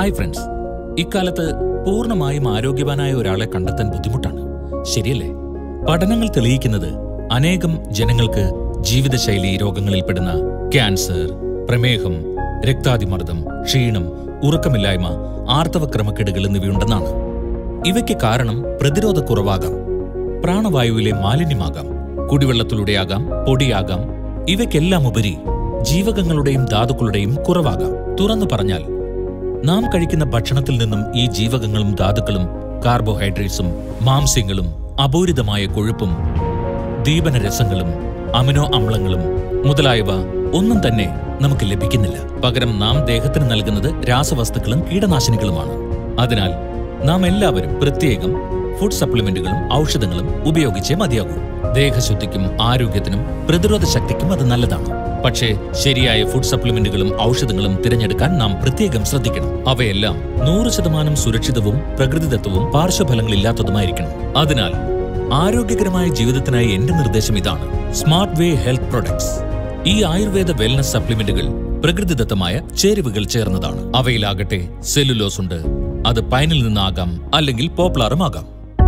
hi friends ഇക്കാലത്ത് പൂർണ്ണമായും ആരോഗ്യവാനായ ഒരാളെ കണ്ടെത്താൻ ബുദ്ധിമുട്ടാണ് ശരിയല്ലേ പഠനങ്ങൾ തെളിയിക്കുന്നത് അനേകം ജനങ്ങൾക്ക് ജീവിതശൈലി രോഗങ്ങളിൽപ്പെടുന്ന ക്യാൻസർ പ്രമേഹം രക്താതിമർദ്ദം ക്ഷീണം ഉറക്കമില്ലായ്മ ആർത്തവ ക്രമക്കേടുകൾ എന്നിവയുണ്ടെന്നാണ് ഇവയ്ക്ക് കാരണം പ്രതിരോധക്കുറവാകാം പ്രാണവായുവിലെ മാലിന്യമാകാം കുടിവെള്ളത്തിലൂടെയാകാം പൊടിയാകാം ഇവയ്ക്കെല്ലാം ഉപരി ജീവകങ്ങളുടെയും ധാതുക്കളുടെയും കുറവാകാം തുറന്നു പറഞ്ഞാൽ നാം കഴിക്കുന്ന ഭക്ഷണത്തിൽ നിന്നും ഈ ജീവകങ്ങളും ധാതുക്കളും കാർബോഹൈഡ്രേറ്റ്സും മാംസ്യങ്ങളും അപൂരിതമായ കൊഴുപ്പും ദീപന രസങ്ങളും അമിനോ അമ്ലങ്ങളും മുതലായവ ഒന്നും തന്നെ നമുക്ക് ലഭിക്കുന്നില്ല പകരം നാം ദേഹത്തിന് നൽകുന്നത് രാസവസ്തുക്കളും കീടനാശിനികളുമാണ് അതിനാൽ നാം എല്ലാവരും പ്രത്യേകം ഫുഡ് സപ്ലിമെന്റുകളും ഔഷധങ്ങളും ഉപയോഗിച്ചേ മതിയാകൂ ദേഹശുദ്ധിക്കും ആരോഗ്യത്തിനും പ്രതിരോധ ശക്തിക്കും അത് നല്ലതാണ് പക്ഷേ ശരിയായ ഫുഡ് സപ്ലിമെന്റുകളും ഔഷധങ്ങളും തിരഞ്ഞെടുക്കാൻ നാം പ്രത്യേകം ശ്രദ്ധിക്കണം അവയെല്ലാം നൂറ് ശതമാനം സുരക്ഷിതവും പ്രകൃതിദത്തവും പാർശ്വഫലങ്ങളില്ലാത്തതുമായിരിക്കണം അതിനാൽ ആരോഗ്യകരമായ ജീവിതത്തിനായി എന്റെ നിർദ്ദേശം ഇതാണ് സ്മാർട്ട് വേ ഹെൽത്ത് പ്രൊഡക്ട്സ് ഈ ആയുർവേദ വെൽനസ് സപ്ലിമെന്റുകൾ പ്രകൃതിദത്തമായ ചേരുവകൾ ചേർന്നതാണ് അവയിലാകട്ടെ സെല്ലുലോസ് ഉണ്ട് അത് പൈനിൽ നിന്നാകാം അല്ലെങ്കിൽ പോപ്ലാറും ആകാം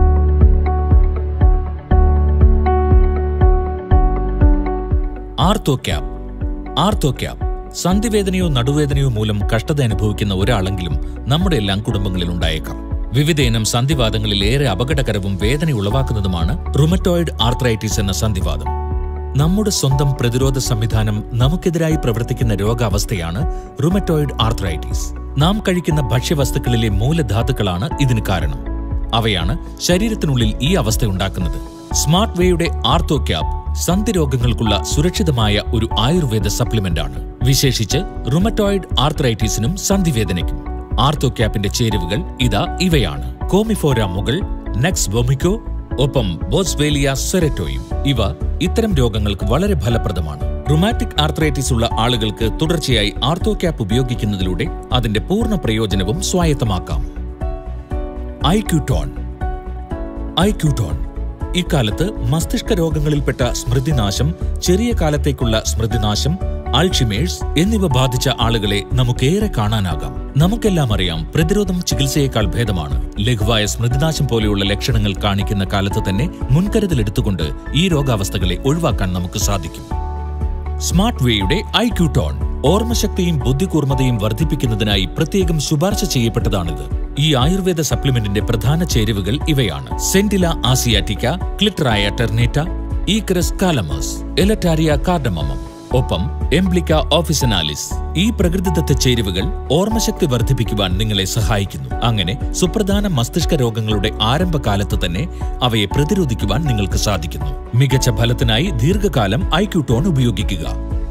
ആർത്തോ ക്യാപ് ആർത്തോ ക്യാപ് സന്ധിവേദനയോ നടുവേദനയോ മൂലം കഷ്ടത അനുഭവിക്കുന്ന ഒരാളെങ്കിലും നമ്മുടെ എല്ലാം കുടുംബങ്ങളിൽ ഉണ്ടായേക്കാം വിവിധയിനം സന്ധിവാദങ്ങളിൽ ഏറെ അപകടകരവും വേദന ഉളവാക്കുന്നതുമാണ് റുമറ്റോയിഡ് ആർത്രൈറ്റിസ് എന്ന സന്ധിവാദം നമ്മുടെ സ്വന്തം പ്രതിരോധ സംവിധാനം നമുക്കെതിരായി പ്രവർത്തിക്കുന്ന രോഗാവസ്ഥയാണ് റുമറ്റോയിഡ് ആർത്രൈറ്റിസ് നാം കഴിക്കുന്ന ഭക്ഷ്യവസ്തുക്കളിലെ മൂലധാതുക്കളാണ് ഇതിന് കാരണം അവയാണ് ശരീരത്തിനുള്ളിൽ ഈ അവസ്ഥയുണ്ടാക്കുന്നത് സ്മാർട്ട് വേയുടെ ആർത്തോ ക്യാപ് സന്ധി രോഗങ്ങൾക്കുള്ള സുരക്ഷിതമായ ഒരു ആയുർവേദ സപ്ലിമെന്റ് ആണ് വിശേഷിച്ച് റുമറ്റോയിഡ് ആർത്രൈറ്റിസിനും സന്ധിവേദനയ്ക്കും ആർത്തോ ക്യാപ്പിന്റെ ചേരുവകൾ ഇതാ ഇവയാണ് കോമിഫോര മുകൾ നെക്സ് വൊമിക്കോ ഒപ്പം ബോസ്വേലിയ സെററ്റോയും ഇവ ഇത്തരം രോഗങ്ങൾക്ക് വളരെ ഫലപ്രദമാണ് റുമാറ്റിക് ആർത്രൈറ്റിസ് ഉള്ള ആളുകൾക്ക് തുടർച്ചയായി ആർത്തോ ക്യാപ്പ് ഉപയോഗിക്കുന്നതിലൂടെ അതിന്റെ പൂർണ്ണ പ്രയോജനവും സ്വായത്തമാക്കാം ഐക്യൂട്ടോൺ ഐക്യൂട്ടോൺ ഇക്കാലത്ത് മസ്തിഷ്ക രോഗങ്ങളിൽപ്പെട്ട സ്മൃതിനാശം ചെറിയ കാലത്തേക്കുള്ള സ്മൃതിനാശം അൾഷിമേഴ്സ് എന്നിവ ബാധിച്ച ആളുകളെ നമുക്കേറെ കാണാനാകാം നമുക്കെല്ലാം അറിയാം പ്രതിരോധം ചികിത്സയേക്കാൾ ഭേദമാണ് ലഘുവായ സ്മൃതിനാശം പോലെയുള്ള ലക്ഷണങ്ങൾ കാണിക്കുന്ന കാലത്ത് തന്നെ മുൻകരുതലെടുത്തുകൊണ്ട് ഈ രോഗാവസ്ഥകളെ ഒഴിവാക്കാൻ നമുക്ക് സാധിക്കും സ്മാർട്ട് വേയുടെ ഐക്യൂട്ടോൺ ഓർമ്മശക്തിയും ബുദ്ധികൂർമ്മതയും വർദ്ധിപ്പിക്കുന്നതിനായി പ്രത്യേകം ശുപാർശ ചെയ്യപ്പെട്ടതാണിത് ഈ ആയുർവേദ സപ്ലിമെന്റിന്റെ പ്രധാന ചേരുവകൾ ഇവയാണ് സെന്റില ആസിയാറ്റിക്ക ക്ലിറ്ററായ ടെർനേറ്റ ഈക്രസ് കാലമസ് എലറ്റാരിയ കാർഡമമം ഒപ്പം എംബ്ലിക്ക ഓഫിസനാലിസ് ഈ പ്രകൃതിദത്ത ചേരുവകൾ ഓർമ്മശക്തി വർദ്ധിപ്പിക്കുവാൻ നിങ്ങളെ സഹായിക്കുന്നു അങ്ങനെ സുപ്രധാന മസ്തിഷ്ക രോഗങ്ങളുടെ ആരംഭകാലത്ത് തന്നെ അവയെ പ്രതിരോധിക്കുവാൻ നിങ്ങൾക്ക് സാധിക്കുന്നു മികച്ച ഫലത്തിനായി ദീർഘകാലം ഐക്യൂട്ടോൺ ഉപയോഗിക്കുക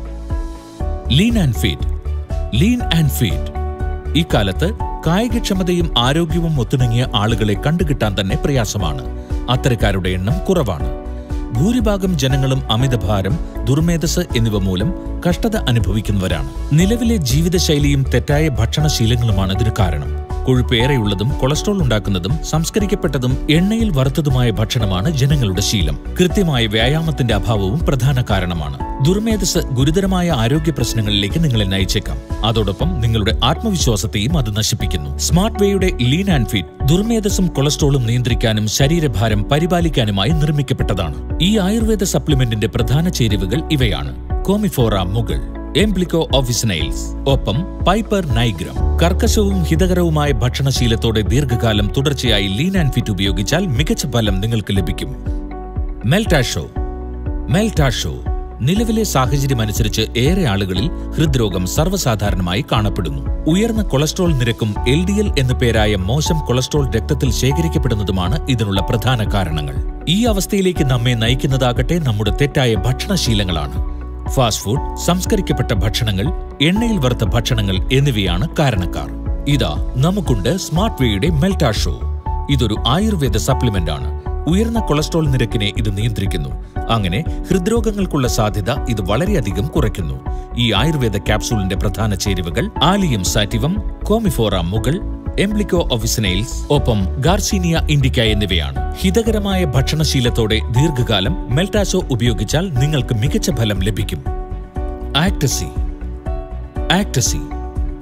lean and fit lean and fit ഇക്കാലത്ത് കായികക്ഷമതയും ആരോഗ്യവും ഒത്തിണങ്ങിയ ആളുകളെ കണ്ടുകിട്ടാൻ തന്നെ പ്രയാസമാണ് അത്തരക്കാരുടെ എണ്ണം കുറവാണ് ഭൂരിഭാഗം ജനങ്ങളും അമിതഭാരം ദുർമേധസ് എന്നിവ മൂലം കഷ്ടത അനുഭവിക്കുന്നവരാണ് നിലവിലെ ജീവിതശൈലിയും തെറ്റായ ഭക്ഷണശീലങ്ങളുമാണ് ഇതിന് കാരണം കൊഴുപ്പേറെയുള്ളതും കൊളസ്ട്രോൾ ഉണ്ടാക്കുന്നതും സംസ്കരിക്കപ്പെട്ടതും എണ്ണയിൽ വറുത്തതുമായ ഭക്ഷണമാണ് ജനങ്ങളുടെ ശീലം കൃത്യമായ വ്യായാമത്തിന്റെ അഭാവവും പ്രധാന കാരണമാണ് ദുർമേധസ് ഗുരുതരമായ ആരോഗ്യ പ്രശ്നങ്ങളിലേക്ക് നിങ്ങളെ നയിച്ചേക്കാം അതോടൊപ്പം നിങ്ങളുടെ ആത്മവിശ്വാസത്തെയും അത് നശിപ്പിക്കുന്നു സ്മാർട്ട് വേയുടെ ലീൻ ആൻഡ് ഫിറ്റ് ദുർമേധസും കൊളസ്ട്രോളും നിയന്ത്രിക്കാനും ശരീരഭാരം പരിപാലിക്കാനുമായി നിർമ്മിക്കപ്പെട്ടതാണ് ഈ ആയുർവേദ സപ്ലിമെന്റിന്റെ പ്രധാന ചേരുവകൾ ഇവയാണ് കോമിഫോറ മുകൾ എംപ്ലിക്കോ ഓഫിസിനൈൽസ് ഒപ്പം പൈപ്പർ നൈഗ്രം കർക്കശവും ഹിതകരവുമായ ഭക്ഷണശീലത്തോടെ ദീർഘകാലം തുടർച്ചയായി ലീൻ ആൻഡ് ഫിറ്റ് ഉപയോഗിച്ചാൽ മികച്ച ഫലം നിങ്ങൾക്ക് ലഭിക്കും മെൽറ്റാഷോ മെൽറ്റാഷോ നിലവിലെ സാഹചര്യമനുസരിച്ച് ഏറെ ആളുകളിൽ ഹൃദ്രോഗം സർവ്വസാധാരണമായി കാണപ്പെടുന്നു ഉയർന്ന കൊളസ്ട്രോൾ നിരക്കും എൽ ഡി എൽ എന്ന പേരായ മോശം കൊളസ്ട്രോൾ രക്തത്തിൽ ശേഖരിക്കപ്പെടുന്നതുമാണ് ഇതിനുള്ള പ്രധാന കാരണങ്ങൾ ഈ അവസ്ഥയിലേക്ക് നമ്മെ നയിക്കുന്നതാകട്ടെ നമ്മുടെ തെറ്റായ ഭക്ഷണശീലങ്ങളാണ് ഫാസ്റ്റ് ഫുഡ് സംസ്കരിക്കപ്പെട്ട ഭക്ഷണങ്ങൾ എണ്ണയിൽ വറുത്ത ഭക്ഷണങ്ങൾ എന്നിവയാണ് കാരണക്കാർ ഇതാ നമുക്കുണ്ട് സ്മാർട്ട് വേയുടെ മെൽറ്റാഷോ ഇതൊരു ആയുർവേദ സപ്ലിമെന്റ് ആണ് ഉയർന്ന കൊളസ്ട്രോൾ നിരക്കിനെ ഇത് നിയന്ത്രിക്കുന്നു അങ്ങനെ ഹൃദ്രോഗങ്ങൾക്കുള്ള സാധ്യത ഇത് വളരെയധികം കുറയ്ക്കുന്നു ഈ ആയുർവേദ ക്യാപ്സൂളിന്റെ പ്രധാന ചേരുവകൾ ആലിയം സാറ്റിവം കോമിഫോറ മുകൾ എംബ്ലിക്കോ ഒഫിസിനൈൽസ് ഒപ്പം ഗാർസീനിയ ഇൻഡിക്ക എന്നിവയാണ് ഹിതകരമായ ഭക്ഷണശീലത്തോടെ ദീർഘകാലം മെൽറ്റാസോ ഉപയോഗിച്ചാൽ നിങ്ങൾക്ക് മികച്ച ഫലം ലഭിക്കും ആക്ടസി ആക്ടസി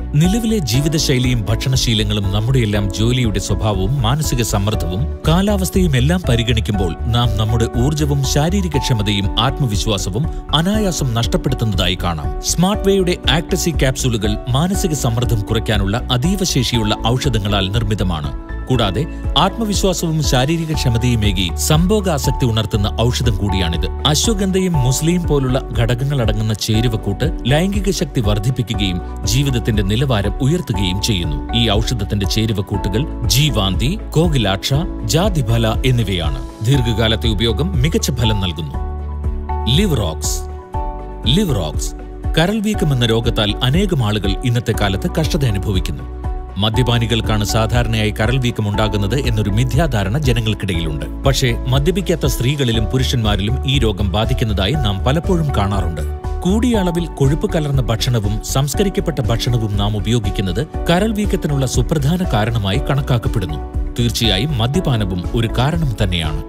നിലവിലെ ജീവിതശൈലിയും ഭക്ഷണശീലങ്ങളും നമ്മുടെയെല്ലാം ജോലിയുടെ സ്വഭാവവും മാനസിക സമ്മർദ്ദവും കാലാവസ്ഥയും എല്ലാം പരിഗണിക്കുമ്പോൾ നാം നമ്മുടെ ഊർജ്ജവും ശാരീരികക്ഷമതയും ആത്മവിശ്വാസവും അനായാസം നഷ്ടപ്പെടുത്തുന്നതായി കാണാം സ്മാർട്ട് വേയുടെ ആക്ടസി ക്യാപ്സൂളുകൾ മാനസിക സമ്മർദ്ദം കുറയ്ക്കാനുള്ള അതീവ ശേഷിയുള്ള ഔഷധങ്ങളാൽ നിർമ്മിതമാണ് കൂടാതെ ആത്മവിശ്വാസവും ശാരീരിക ക്ഷമതയുമേകി സംഭോഗാസക്തി ഉണർത്തുന്ന ഔഷധം കൂടിയാണിത് അശ്വഗന്ധയും മുസ്ലിം പോലുള്ള ഘടകങ്ങളടങ്ങുന്ന ചേരുവക്കൂട്ട് ലൈംഗിക ശക്തി വർദ്ധിപ്പിക്കുകയും ജീവിതത്തിന്റെ നിലവാരം ഉയർത്തുകയും ചെയ്യുന്നു ഈ ഔഷധത്തിന്റെ ചേരുവക്കൂട്ടുകൾ ജീവാന്തി കോകിലാക്ഷ ജാതിഫല എന്നിവയാണ് ദീർഘകാലത്തെ ഉപയോഗം മികച്ച ഫലം നൽകുന്നു ലിവറോക്സ് ലിവറോക്സ് കരൾ വീക്കം എന്ന രോഗത്താൽ അനേകം ആളുകൾ ഇന്നത്തെ കാലത്ത് കഷ്ടത അനുഭവിക്കുന്നു മദ്യപാനികൾക്കാണ് സാധാരണയായി കരൾ വീക്കം ഉണ്ടാകുന്നത് എന്നൊരു മിഥ്യാധാരണ ജനങ്ങൾക്കിടയിലുണ്ട് പക്ഷേ മദ്യപിക്കാത്ത സ്ത്രീകളിലും പുരുഷന്മാരിലും ഈ രോഗം ബാധിക്കുന്നതായി നാം പലപ്പോഴും കാണാറുണ്ട് കൂടിയ അളവിൽ കൊഴുപ്പ് കലർന്ന ഭക്ഷണവും സംസ്കരിക്കപ്പെട്ട ഭക്ഷണവും നാം ഉപയോഗിക്കുന്നത് കരൾ വീക്കത്തിനുള്ള സുപ്രധാന കാരണമായി കണക്കാക്കപ്പെടുന്നു തീർച്ചയായും മദ്യപാനവും ഒരു കാരണം തന്നെയാണ്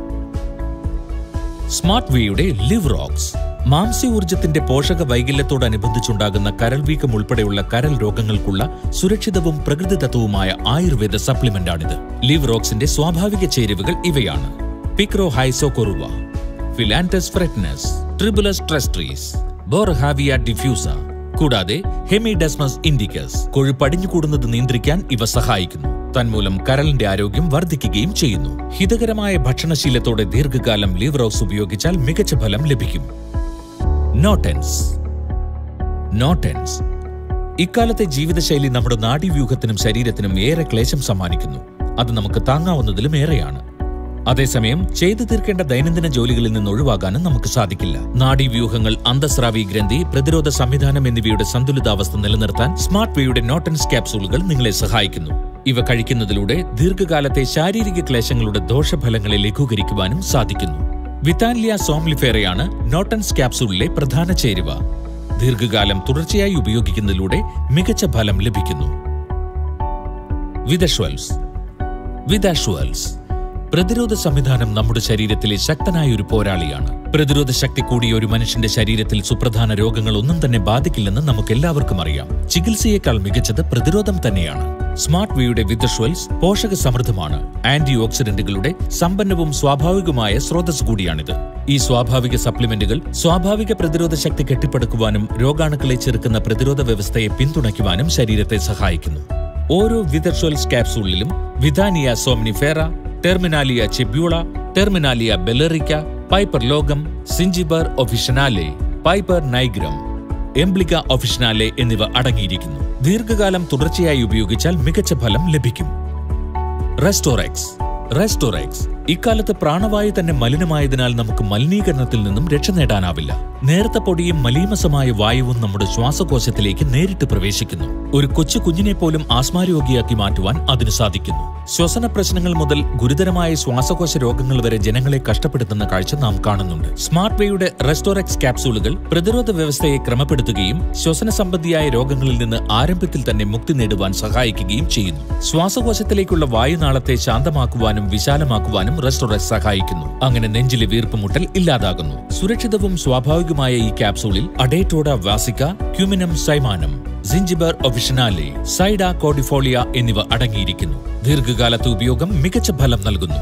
സ്മാർട്ട് വേയുടെ ലിവ് റോക്സ് മാംസ്യ പോഷക വൈകല്യത്തോടനുബന്ധിച്ചുണ്ടാകുന്ന കരൾ വീക്കം ഉൾപ്പെടെയുള്ള കരൾ രോഗങ്ങൾക്കുള്ള സുരക്ഷിതവും പ്രകൃതിദത്തവുമായ ആയുർവേദ സപ്ലിമെന്റാണിത് ലിവ് റോക്സിന്റെ സ്വാഭാവിക ചേരുവകൾ ഇവയാണ് പിക്രോ ഹൈസോകൊറുവ ഫിലാന്റസ് ഫ്രെറ്റ്നസ് ട്രിബുലസ് ട്രസ്ട്രീസ് ബോർഹാവിയ ഡിഫ്യൂസ കൂടാതെ ഹെമിഡസ്മസ് ഇൻഡിക്കസ് കൊഴുപ്പടിഞ്ഞുകൂടുന്നത് നിയന്ത്രിക്കാൻ ഇവ സഹായിക്കുന്നു തന്മൂലം കരളിന്റെ ആരോഗ്യം വർദ്ധിക്കുകയും ചെയ്യുന്നു ഹിതകരമായ ഭക്ഷണശീലത്തോടെ ദീർഘകാലം ലിവറോക്സ് ഉപയോഗിച്ചാൽ മികച്ച ഫലം ലഭിക്കും നോട്ടൻസ് നോട്ടൻസ് ഇക്കാലത്തെ ജീവിതശൈലി നമ്മുടെ നാഡീവ്യൂഹത്തിനും ശരീരത്തിനും ഏറെ ക്ലേശം സമ്മാനിക്കുന്നു അത് നമുക്ക് താങ്ങാവുന്നതിലും ഏറെയാണ് അതേസമയം ചെയ്തു തീർക്കേണ്ട ദൈനംദിന ജോലികളിൽ നിന്ന് ഒഴിവാകാനും നമുക്ക് സാധിക്കില്ല നാഡീവ്യൂഹങ്ങൾ അന്തസ്രാവി ഗ്രന്ഥി പ്രതിരോധ സംവിധാനം എന്നിവയുടെ സന്തുലിതാവസ്ഥ നിലനിർത്താൻ സ്മാർട്ട് വേയുടെ നോട്ടൻസ് ക്യാപ്സൂളുകൾ നിങ്ങളെ സഹായിക്കുന്നു ഇവ കഴിക്കുന്നതിലൂടെ ദീർഘകാലത്തെ ശാരീരിക ക്ലേശങ്ങളുടെ ദോഷഫലങ്ങളെ ലഘൂകരിക്കുവാനും സാധിക്കുന്നു വിത്താൻലിയ സോംലിഫേറയാണ് നോട്ടൻസ് ക്യാപ്സൂളിലെ പ്രധാന ചേരുവ ദീർഘകാലം തുടർച്ചയായി ഉപയോഗിക്കുന്നതിലൂടെ മികച്ച ഫലം ലഭിക്കുന്നു വിദഷ്വൽസ് വിദാഷ്വൽസ് പ്രതിരോധ സംവിധാനം നമ്മുടെ ശരീരത്തിലെ ശക്തനായ ഒരു പോരാളിയാണ് പ്രതിരോധ ശക്തി കൂടിയ ഒരു മനുഷ്യന്റെ ശരീരത്തിൽ സുപ്രധാന രോഗങ്ങൾ ഒന്നും തന്നെ ബാധിക്കില്ലെന്ന് നമുക്ക് എല്ലാവർക്കും അറിയാം ചികിത്സയേക്കാൾ മികച്ചത് പ്രതിരോധം തന്നെയാണ് സ്മാർട്ട് വിയുടെ വിദഷ്വൽസ് പോഷക സമൃദ്ധമാണ് ആന്റി ഓക്സിഡന്റുകളുടെ സമ്പന്നവും സ്വാഭാവികമായ സ്രോതസ് കൂടിയാണിത് ഈ സ്വാഭാവിക സപ്ലിമെന്റുകൾ സ്വാഭാവിക പ്രതിരോധ ശക്തി കെട്ടിപ്പടുക്കുവാനും രോഗാണുക്കളെ ചെറുക്കുന്ന പ്രതിരോധ വ്യവസ്ഥയെ പിന്തുണയ്ക്കുവാനും ശരീരത്തെ സഹായിക്കുന്നു ഓരോ വിദർഷ്വൽസ് ക്യാപ്സൂളിലും Withania somnifera Terminalia chebula Terminalia bellerica Piper ലോകം Zingiber officinale Piper nigrum Emblica officinale എന്നിവ അടങ്ങിയിരിക്കുന്നു ദീർഘകാലം തുടർച്ചയായി ഉപയോഗിച്ചാൽ മികച്ച ഫലം ലഭിക്കും റെസ്റ്റോറെക്സ് റെസ്റ്റോറെക്സ് ഇക്കാലത്ത് പ്രാണവായു തന്നെ മലിനമായതിനാൽ നമുക്ക് മലിനീകരണത്തിൽ നിന്നും രക്ഷ നേടാനാവില്ല നേർത്ത പൊടിയും മലീമസമായ വായുവും നമ്മുടെ ശ്വാസകോശത്തിലേക്ക് നേരിട്ട് പ്രവേശിക്കുന്നു ഒരു കൊച്ചു കുഞ്ഞിനെ പോലും ആസ്മാരോഗിയാക്കി മാറ്റുവാൻ അതിന് സാധിക്കുന്നു ശ്വസന പ്രശ്നങ്ങൾ മുതൽ ഗുരുതരമായ ശ്വാസകോശ രോഗങ്ങൾ വരെ ജനങ്ങളെ കഷ്ടപ്പെടുത്തുന്ന കാഴ്ച നാം കാണുന്നുണ്ട് സ്മാർട്ട് വേയുടെ റെസ്റ്റോറെക്സ് ക്യാപ്സൂളുകൾ പ്രതിരോധ വ്യവസ്ഥയെ ക്രമപ്പെടുത്തുകയും ശ്വസന സംബന്ധിയായ രോഗങ്ങളിൽ നിന്ന് ആരംഭത്തിൽ തന്നെ മുക്തി നേടുവാൻ സഹായിക്കുകയും ചെയ്യുന്നു ശ്വാസകോശത്തിലേക്കുള്ള വായുനാളത്തെ ശാന്തമാക്കുവാനും വിശാലമാക്കുവാനും റെസ്റ്റോറെക്സ് സഹായിക്കുന്നു അങ്ങനെ നെഞ്ചിലെ വീർപ്പുമുട്ടൽ ഇല്ലാതാകുന്നു സുരക്ഷിതവും സ്വാഭാവികമായ ഈ ക്യാപ്സൂളിൽ അഡേറ്റോഡ വാസിക്ക ക്യൂമിനം സൈമാനം സിഞ്ചിബർ ഒഫിഷനാലെ സൈഡ കോഡിഫോളിയ എന്നിവ അടങ്ങിയിരിക്കുന്നു ദീർഘകാലത്തെ ഉപയോഗം മികച്ച ഫലം നൽകുന്നു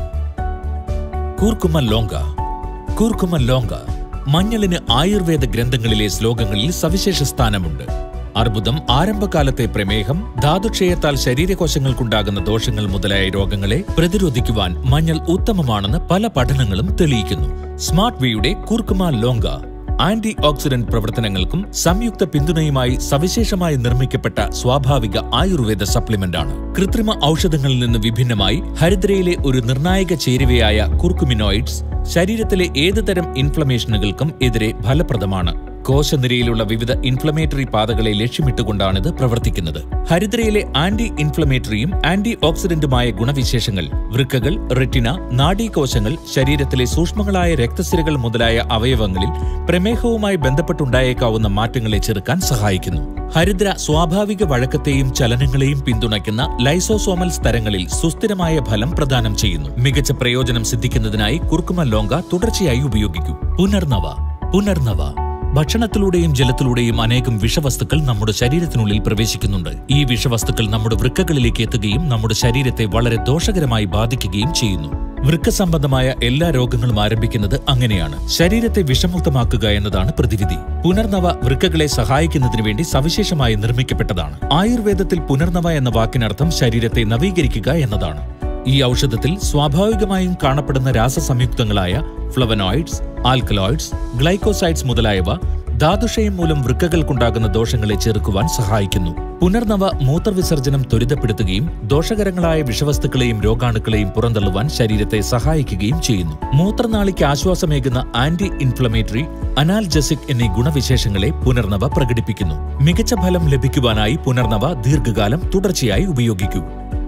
കൂർക്കുമ ലോങ്ക കൂർക്കുമ ലോങ്ക മഞ്ഞളിന് ആയുർവേദ ഗ്രന്ഥങ്ങളിലെ ശ്ലോകങ്ങളിൽ സവിശേഷ സ്ഥാനമുണ്ട് അർബുദം ആരംഭകാലത്തെ പ്രമേഹം ധാതുക്ഷയത്താൽ ശരീരകോശങ്ങൾക്കുണ്ടാകുന്ന ദോഷങ്ങൾ മുതലായ രോഗങ്ങളെ പ്രതിരോധിക്കുവാൻ മഞ്ഞൾ ഉത്തമമാണെന്ന് പല പഠനങ്ങളും തെളിയിക്കുന്നു സ്മാർട്ട് വിയുടെ കുർക്കുമ ലോങ്ക ആന്റി ഓക്സിഡന്റ് പ്രവർത്തനങ്ങൾക്കും സംയുക്ത പിന്തുണയുമായി സവിശേഷമായി നിർമ്മിക്കപ്പെട്ട സ്വാഭാവിക ആയുർവേദ സപ്ലിമെന്റ് ആണ് കൃത്രിമ ഔഷധങ്ങളിൽ നിന്ന് വിഭിന്നമായി ഹരിദ്രയിലെ ഒരു നിർണായക ചേരുവയായ കുർക്കുമിനോയിഡ്സ് ശരീരത്തിലെ ഏതുതരം ഇൻഫ്ലമേഷനുകൾക്കും എതിരെ ഫലപ്രദമാണ് കോശനിരയിലുള്ള വിവിധ ഇൻഫ്ലമേറ്ററി പാതകളെ ലക്ഷ്യമിട്ടുകൊണ്ടാണിത് പ്രവർത്തിക്കുന്നത് ഹരിദ്രയിലെ ആന്റി ഇൻഫ്ലമേറ്ററിയും ആന്റി ഓക്സിഡന്റുമായ ഗുണവിശേഷങ്ങൾ വൃക്കകൾ റെറ്റിന നാഡീകോശങ്ങൾ ശരീരത്തിലെ സൂക്ഷ്മങ്ങളായ രക്തസിരകൾ മുതലായ അവയവങ്ങളിൽ പ്രമേഹവുമായി ബന്ധപ്പെട്ടുണ്ടായേക്കാവുന്ന മാറ്റങ്ങളെ ചെറുക്കാൻ സഹായിക്കുന്നു ഹരിദ്ര സ്വാഭാവിക വഴക്കത്തെയും ചലനങ്ങളെയും പിന്തുണയ്ക്കുന്ന ലൈസോസോമൽ സ്തരങ്ങളിൽ സുസ്ഥിരമായ ഫലം പ്രദാനം ചെയ്യുന്നു മികച്ച പ്രയോജനം സിദ്ധിക്കുന്നതിനായി കുർക്കുമ ലോങ്ക തുടർച്ചയായി ഉപയോഗിക്കൂ പുനർനവ പുനർനവ ഭക്ഷണത്തിലൂടെയും ജലത്തിലൂടെയും അനേകം വിഷവസ്തുക്കൾ നമ്മുടെ ശരീരത്തിനുള്ളിൽ പ്രവേശിക്കുന്നുണ്ട് ഈ വിഷവസ്തുക്കൾ നമ്മുടെ വൃക്കകളിലേക്ക് എത്തുകയും നമ്മുടെ ശരീരത്തെ വളരെ ദോഷകരമായി ബാധിക്കുകയും ചെയ്യുന്നു വൃക്ക സംബന്ധമായ എല്ലാ രോഗങ്ങളും ആരംഭിക്കുന്നത് അങ്ങനെയാണ് ശരീരത്തെ വിഷമുക്തമാക്കുക എന്നതാണ് പ്രതിവിധി പുനർനവ വൃക്കകളെ സഹായിക്കുന്നതിന് വേണ്ടി സവിശേഷമായി നിർമ്മിക്കപ്പെട്ടതാണ് ആയുർവേദത്തിൽ പുനർനവ എന്ന വാക്കിനർത്ഥം ശരീരത്തെ നവീകരിക്കുക എന്നതാണ് ഈ ഔഷധത്തിൽ സ്വാഭാവികമായും കാണപ്പെടുന്ന രാസസംയുക്തങ്ങളായ ഫ്ലവനോയിഡ്സ് ആൽക്കലോയിഡ്സ് ഗ്ലൈക്കോസൈഡ്സ് മുതലായവ ധാതുഷയം മൂലം വൃക്കകൾക്കുണ്ടാകുന്ന ദോഷങ്ങളെ ചെറുക്കുവാൻ സഹായിക്കുന്നു പുനർനവ മൂത്രവിസർജനം ത്വരിതപ്പെടുത്തുകയും ദോഷകരങ്ങളായ വിഷവസ്തുക്കളെയും രോഗാണുക്കളെയും പുറന്തള്ളുവാൻ ശരീരത്തെ സഹായിക്കുകയും ചെയ്യുന്നു മൂത്രനാളിക്ക് ആശ്വാസമേകുന്ന ആന്റി ഇൻഫ്ലമേറ്ററി അനാൽജസിക് എന്നീ ഗുണവിശേഷങ്ങളെ പുനർനവ പ്രകടിപ്പിക്കുന്നു മികച്ച ഫലം ലഭിക്കുവാനായി പുനർനവ ദീർഘകാലം തുടർച്ചയായി ഉപയോഗിക്കൂ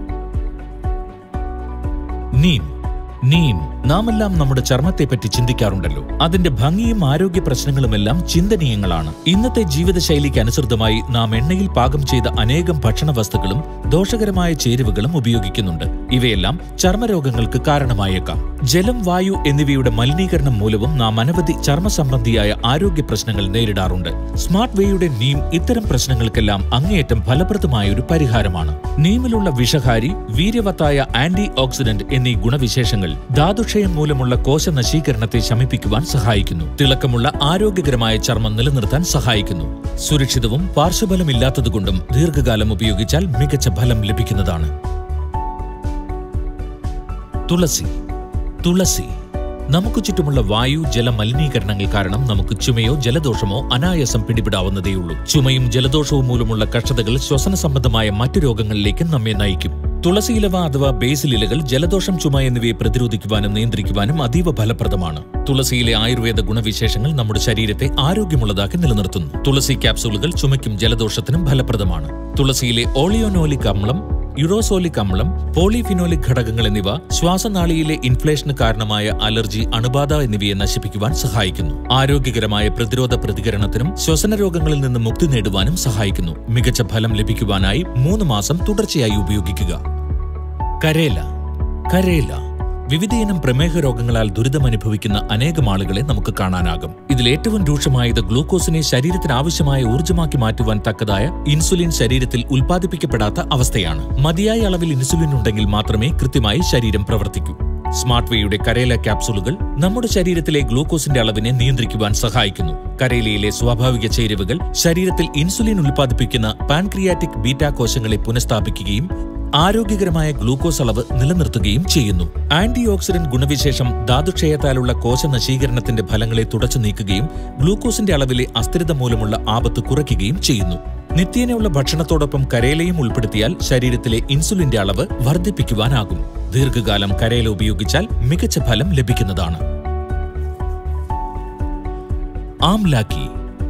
നീം നീം നാമെല്ലാം നമ്മുടെ ചർമ്മത്തെപ്പറ്റി ചിന്തിക്കാറുണ്ടല്ലോ അതിന്റെ ഭംഗിയും ആരോഗ്യ പ്രശ്നങ്ങളുമെല്ലാം ചിന്തനീയങ്ങളാണ് ഇന്നത്തെ ജീവിതശൈലിക്ക് അനുസൃതമായി നാം എണ്ണയിൽ പാകം ചെയ്ത അനേകം ഭക്ഷണ വസ്തുക്കളും ദോഷകരമായ ചേരുവകളും ഉപയോഗിക്കുന്നുണ്ട് ഇവയെല്ലാം ചർമ്മരോഗങ്ങൾക്ക് കാരണമായേക്കാം ജലം വായു എന്നിവയുടെ മലിനീകരണം മൂലവും നാം അനവധി ചർമ്മ സംബന്ധിയായ ആരോഗ്യ പ്രശ്നങ്ങൾ നേരിടാറുണ്ട് സ്മാർട്ട് വേയുടെ നീം ഇത്തരം പ്രശ്നങ്ങൾക്കെല്ലാം അങ്ങേയറ്റം ഫലപ്രദമായ ഒരു പരിഹാരമാണ് നീമിലുള്ള വിഷഹാരി വീര്യവത്തായ ആന്റി ഓക്സിഡന്റ് എന്നീ ഗുണവിശേഷങ്ങൾ ധാതുക്ഷയം മൂലമുള്ള കോശ നശീകരണത്തെ ശമിപ്പിക്കുവാൻ സഹായിക്കുന്നു തിളക്കമുള്ള ആരോഗ്യകരമായ ചർമ്മം നിലനിർത്താൻ സഹായിക്കുന്നു സുരക്ഷിതവും പാർശ്വഫലമില്ലാത്തതുകൊണ്ടും ദീർഘകാലം ഉപയോഗിച്ചാൽ മികച്ച ഫലം ലഭിക്കുന്നതാണ് തുളസി തുളസി നമുക്ക് ചുറ്റുമുള്ള വായു ജല മലിനീകരണങ്ങൾ കാരണം നമുക്ക് ചുമയോ ജലദോഷമോ അനായാസം പിടിപെടാവുന്നതേയുള്ളൂ ചുമയും ജലദോഷവും മൂലമുള്ള കഷ്ടതകൾ ശ്വസന സംബന്ധമായ മറ്റു രോഗങ്ങളിലേക്ക് നമ്മെ നയിക്കും തുളസിയിലവ അഥവാ ബേസിൽ ഇലകൾ ജലദോഷം ചുമ എന്നിവയെ പ്രതിരോധിക്കുവാനും നിയന്ത്രിക്കുവാനും അതീവ ഫലപ്രദമാണ് തുളസിയിലെ ആയുർവേദ ഗുണവിശേഷങ്ങൾ നമ്മുടെ ശരീരത്തെ ആരോഗ്യമുള്ളതാക്കി നിലനിർത്തുന്നു തുളസി ക്യാപ്സൂളുകൾ ചുമയ്ക്കും ജലദോഷത്തിനും ഫലപ്രദമാണ് തുളസിയിലെ ഓളിയോനോലിക് അമ്ലം യുറോസോലിക് അമ്ലം പോളിഫിനോലിക് ഘടകങ്ങൾ എന്നിവ ശ്വാസനാളിയിലെ ഇൻഫ്ലേഷന് കാരണമായ അലർജി അണുബാധ എന്നിവയെ നശിപ്പിക്കുവാൻ സഹായിക്കുന്നു ആരോഗ്യകരമായ പ്രതിരോധ പ്രതികരണത്തിനും ശ്വസന രോഗങ്ങളിൽ നിന്ന് മുക്തി നേടുവാനും സഹായിക്കുന്നു മികച്ച ഫലം ലഭിക്കുവാനായി മൂന്ന് മാസം തുടർച്ചയായി ഉപയോഗിക്കുക കരേല കരേല വിവിധയിനം പ്രമേഹ രോഗങ്ങളാൽ ദുരിതമനുഭവിക്കുന്ന അനേകം ആളുകളെ നമുക്ക് കാണാനാകും ഇതിൽ ഏറ്റവും രൂക്ഷമായത് ഗ്ലൂക്കോസിനെ ശരീരത്തിന് ആവശ്യമായ ഊർജ്ജമാക്കി മാറ്റുവാൻ തക്കതായ ഇൻസുലിൻ ശരീരത്തിൽ ഉൽപ്പാദിപ്പിക്കപ്പെടാത്ത അവസ്ഥയാണ് മതിയായ അളവിൽ ഇൻസുലിൻ ഉണ്ടെങ്കിൽ മാത്രമേ കൃത്യമായി ശരീരം പ്രവർത്തിക്കൂ സ്മാർട്ട് വേയുടെ കരേല ക്യാപ്സൂളുകൾ നമ്മുടെ ശരീരത്തിലെ ഗ്ലൂക്കോസിന്റെ അളവിനെ നിയന്ത്രിക്കുവാൻ സഹായിക്കുന്നു കരേലയിലെ സ്വാഭാവിക ചേരുവകൾ ശരീരത്തിൽ ഇൻസുലിൻ ഉൽപ്പാദിപ്പിക്കുന്ന പാൻക്രിയാറ്റിക് ബീറ്റാ കോശങ്ങളെ പുനഃസ്ഥാപിക്കുകയും ആരോഗ്യകരമായ ഗ്ലൂക്കോസ് അളവ് നിലനിർത്തുകയും ചെയ്യുന്നു ആന്റി ഓക്സിഡന്റ് ഗുണവിശേഷം ധാതുക്ഷയത്താലുള്ള കോശ നശീകരണത്തിന്റെ ഫലങ്ങളെ തുടച്ചു നീക്കുകയും ഗ്ലൂക്കോസിന്റെ അളവിലെ അസ്ഥിരത മൂലമുള്ള ആപത്ത് കുറയ്ക്കുകയും ചെയ്യുന്നു നിത്യേനയുള്ള ഭക്ഷണത്തോടൊപ്പം കരേലയും ഉൾപ്പെടുത്തിയാൽ ശരീരത്തിലെ ഇൻസുലിന്റെ അളവ് വർദ്ധിപ്പിക്കുവാനാകും ദീർഘകാലം കരേല ഉപയോഗിച്ചാൽ മികച്ച ഫലം ലഭിക്കുന്നതാണ് ആംലാക്കി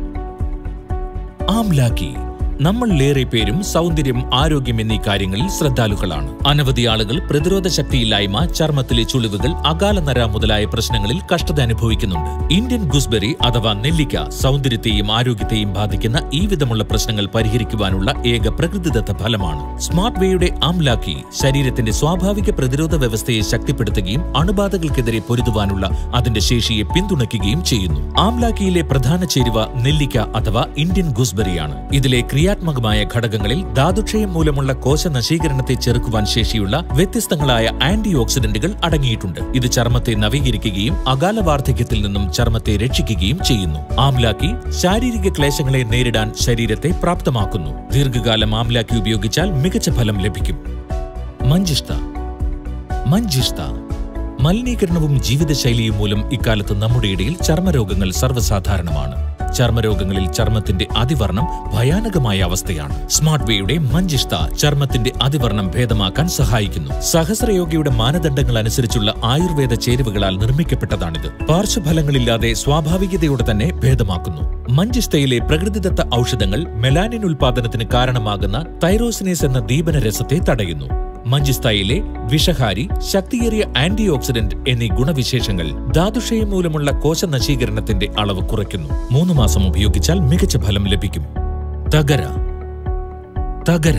ആംലാക്കി നമ്മളിലേറെ പേരും സൗന്ദര്യം ആരോഗ്യം എന്നീ കാര്യങ്ങളിൽ ശ്രദ്ധാലുക്കളാണ് അനവധി ആളുകൾ പ്രതിരോധ ശക്തിയില്ലായ്മ ചർമ്മത്തിലെ ചുളിവുകൾ അകാല നര മുതലായ പ്രശ്നങ്ങളിൽ കഷ്ടത അനുഭവിക്കുന്നുണ്ട് ഇന്ത്യൻ ഗുസ്ബെറി അഥവാ നെല്ലിക്ക സൗന്ദര്യത്തെയും ആരോഗ്യത്തെയും ബാധിക്കുന്ന ഈ വിധമുള്ള പ്രശ്നങ്ങൾ പരിഹരിക്കുവാനുള്ള ഏക പ്രകൃതിദത്ത ഫലമാണ് സ്മാർട്ട് വേയുടെ ആംലാക്കി ശരീരത്തിന്റെ സ്വാഭാവിക പ്രതിരോധ വ്യവസ്ഥയെ ശക്തിപ്പെടുത്തുകയും അണുബാധകൾക്കെതിരെ പൊരുതുവാനുള്ള അതിന്റെ ശേഷിയെ പിന്തുണയ്ക്കുകയും ചെയ്യുന്നു ആംലാക്കിയിലെ പ്രധാന ചേരുവ നെല്ലിക്ക അഥവാ ഇന്ത്യൻ ഗുസ്ബെറിയാണ് ഇതിലെ ക്രിയാത്മകമായ ഘടകങ്ങളിൽ ധാതുക്ഷയം മൂലമുള്ള കോശ നശീകരണത്തെ ചെറുക്കുവാൻ ശേഷിയുള്ള വ്യത്യസ്തങ്ങളായ ആന്റി ഓക്സിഡന്റുകൾ അടങ്ങിയിട്ടുണ്ട് ഇത് ചർമ്മത്തെ നവീകരിക്കുകയും അകാല വാർദ്ധക്യത്തിൽ നിന്നും ചർമ്മത്തെ രക്ഷിക്കുകയും ചെയ്യുന്നു ആംലാക്കി ശാരീരിക ക്ലേശങ്ങളെ നേരിടാൻ ശരീരത്തെ പ്രാപ്തമാക്കുന്നു ദീർഘകാലം ആംലാക്കി ഉപയോഗിച്ചാൽ മികച്ച ഫലം ലഭിക്കും മഞ്ചിഷ്ട മഞ്ചിഷ്ട മലിനീകരണവും ജീവിതശൈലിയും മൂലം ഇക്കാലത്ത് നമ്മുടെ ഇടയിൽ ചർമ്മരോഗങ്ങൾ സർവ്വസാധാരണമാണ് ചർമ്മരോഗങ്ങളിൽ ചർമ്മത്തിന്റെ അതിവർണം ഭയാനകമായ അവസ്ഥയാണ് സ്മാർട്ട് വേയുടെ മഞ്ചിഷ്ട ചർമ്മത്തിന്റെ അതിവർണം ഭേദമാക്കാൻ സഹായിക്കുന്നു സഹസ്രയോഗിയുടെ മാനദണ്ഡങ്ങൾ അനുസരിച്ചുള്ള ആയുർവേദ ചേരുവകളാൽ നിർമ്മിക്കപ്പെട്ടതാണിത് പാർശ്വഫലങ്ങളില്ലാതെ സ്വാഭാവികതയോടെ തന്നെ ഭേദമാക്കുന്നു മഞ്ചിഷ്ടയിലെ പ്രകൃതിദത്ത ഔഷധങ്ങൾ മെലാനിൻ ഉൽപാദനത്തിന് കാരണമാകുന്ന തൈറോസിനേസ് എന്ന ദീപന രസത്തെ തടയുന്നു മഞ്ചിസ്തായിലെ വിഷഹാരി ശക്തിയേറിയ ആന്റി ഓക്സിഡന്റ് എന്നീ ഗുണവിശേഷങ്ങൾ ധാതുക്ഷയം മൂലമുള്ള കോശ നശീകരണത്തിന്റെ അളവ് കുറയ്ക്കുന്നു മൂന്ന് മാസം ഉപയോഗിച്ചാൽ മികച്ച ഫലം ലഭിക്കും തകര തകര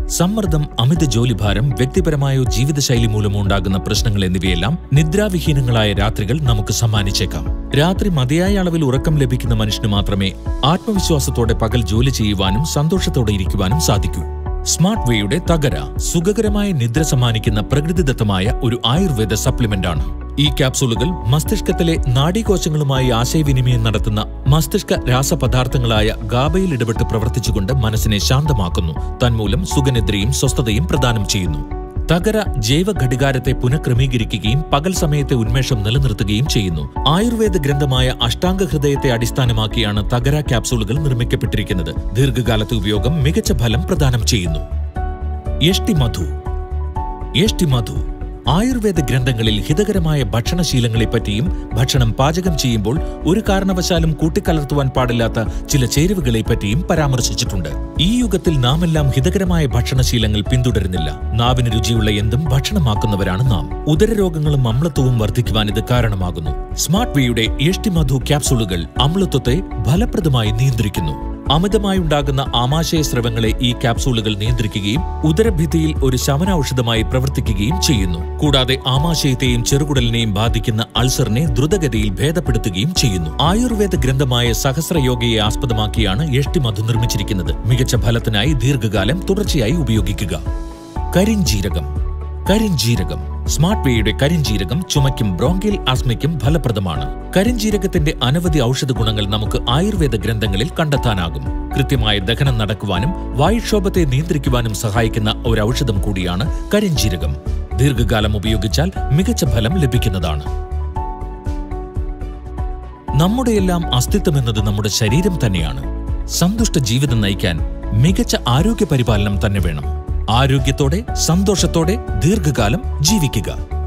സമ്മർദ്ദം അമിത ജോലിഭാരം വ്യക്തിപരമായോ ജീവിതശൈലി മൂലമോ ഉണ്ടാകുന്ന പ്രശ്നങ്ങൾ എന്നിവയെല്ലാം നിദ്രാവിഹീനങ്ങളായ രാത്രികൾ നമുക്ക് സമ്മാനിച്ചേക്കാം രാത്രി മതിയായ അളവിൽ ഉറക്കം ലഭിക്കുന്ന മനുഷ്യന് മാത്രമേ ആത്മവിശ്വാസത്തോടെ പകൽ ജോലി ചെയ്യുവാനും സന്തോഷത്തോടെ ഇരിക്കുവാനും സാധിക്കൂ സ്മാർട്ട് വേയുടെ തകര സുഖകരമായ നിദ്ര സമ്മാനിക്കുന്ന പ്രകൃതിദത്തമായ ഒരു ആയുർവേദ സപ്ലിമെന്റ് ആണ് ഈ ക്യാപ്സൂളുകൾ മസ്തിഷ്കത്തിലെ നാഡീകോശങ്ങളുമായി ആശയവിനിമയം നടത്തുന്ന മസ്തിഷ്ക രാസപദാർത്ഥങ്ങളായ ഗാബയിൽ ഇടപെട്ട് പ്രവർത്തിച്ചുകൊണ്ട് മനസ്സിനെ ശാന്തമാക്കുന്നു തന്മൂലം സുഖനിദ്രയും സ്വസ്ഥതയും പ്രദാനം ചെയ്യുന്നു തകര ജൈവ ഘടികാരത്തെ പുനഃക്രമീകരിക്കുകയും പകൽ സമയത്തെ ഉന്മേഷം നിലനിർത്തുകയും ചെയ്യുന്നു ആയുർവേദ ഗ്രന്ഥമായ അഷ്ടാംഗ ഹൃദയത്തെ അടിസ്ഥാനമാക്കിയാണ് തകര ക്യാപ്സൂളുകൾ നിർമ്മിക്കപ്പെട്ടിരിക്കുന്നത് ദീർഘകാലത്തെ ഉപയോഗം മികച്ച ഫലം പ്രദാനം ചെയ്യുന്നു യഷ്ടി മധു യഷ്ടി മധു ആയുർവേദ ഗ്രന്ഥങ്ങളിൽ ഹിതകരമായ ഭക്ഷണശീലങ്ങളെപ്പറ്റിയും ഭക്ഷണം പാചകം ചെയ്യുമ്പോൾ ഒരു കാരണവശാലും കൂട്ടിക്കലർത്തുവാൻ പാടില്ലാത്ത ചില ചേരുവകളെപ്പറ്റിയും പരാമർശിച്ചിട്ടുണ്ട് ഈ യുഗത്തിൽ നാമെല്ലാം ഹിതകരമായ ഭക്ഷണശീലങ്ങൾ പിന്തുടരുന്നില്ല നാവിന് രുചിയുള്ള എന്തും ഭക്ഷണമാക്കുന്നവരാണ് നാം ഉദരരോഗങ്ങളും അമ്ലത്വവും വർദ്ധിക്കുവാൻ ഇത് കാരണമാകുന്നു സ്മാർട്ട് വേയുടെ യഷ്ടിമധു ക്യാപ്സൂളുകൾ അമ്ലത്വത്തെ ഫലപ്രദമായി നിയന്ത്രിക്കുന്നു അമിതമായുണ്ടാകുന്ന ആമാശയ സ്രവങ്ങളെ ഈ ക്യാപ്സൂളുകൾ നിയന്ത്രിക്കുകയും ഉദരഭിത്തിയിൽ ഒരു ശമന ഔഷധമായി പ്രവർത്തിക്കുകയും ചെയ്യുന്നു കൂടാതെ ആമാശയത്തെയും ചെറുകുടലിനെയും ബാധിക്കുന്ന അൾസറിനെ ദ്രുതഗതിയിൽ ഭേദപ്പെടുത്തുകയും ചെയ്യുന്നു ആയുർവേദ ഗ്രന്ഥമായ സഹസ്രയോഗയെ ആസ്പദമാക്കിയാണ് യഷ്ടിമധു നിർമ്മിച്ചിരിക്കുന്നത് മികച്ച ഫലത്തിനായി ദീർഘകാലം തുടർച്ചയായി ഉപയോഗിക്കുക കരിഞ്ജീരകം കരിഞ്ജീരകം സ്മാർട്ട് വേയുടെ കരിഞ്ജീരകം ചുമയ്ക്കും ബ്രോങ്കിയൽ ആസ്മയ്ക്കും ഫലപ്രദമാണ് കരിഞ്ജീരകത്തിന്റെ അനവധി ഔഷധ ഗുണങ്ങൾ നമുക്ക് ആയുർവേദ ഗ്രന്ഥങ്ങളിൽ കണ്ടെത്താനാകും കൃത്യമായ ദഹനം നടക്കുവാനും വായുക്ഷോഭത്തെ നിയന്ത്രിക്കുവാനും സഹായിക്കുന്ന ഒരു ഔഷധം കൂടിയാണ് കരിഞ്ജീരകം ദീർഘകാലം ഉപയോഗിച്ചാൽ മികച്ച ഫലം ലഭിക്കുന്നതാണ് നമ്മുടെയെല്ലാം അസ്തിത്വം എന്നത് നമ്മുടെ ശരീരം തന്നെയാണ് സന്തുഷ്ട ജീവിതം നയിക്കാൻ മികച്ച ആരോഗ്യ പരിപാലനം തന്നെ വേണം ആരോഗ്യത്തോടെ സന്തോഷത്തോടെ ദീർഘകാലം ജീവിക്കുക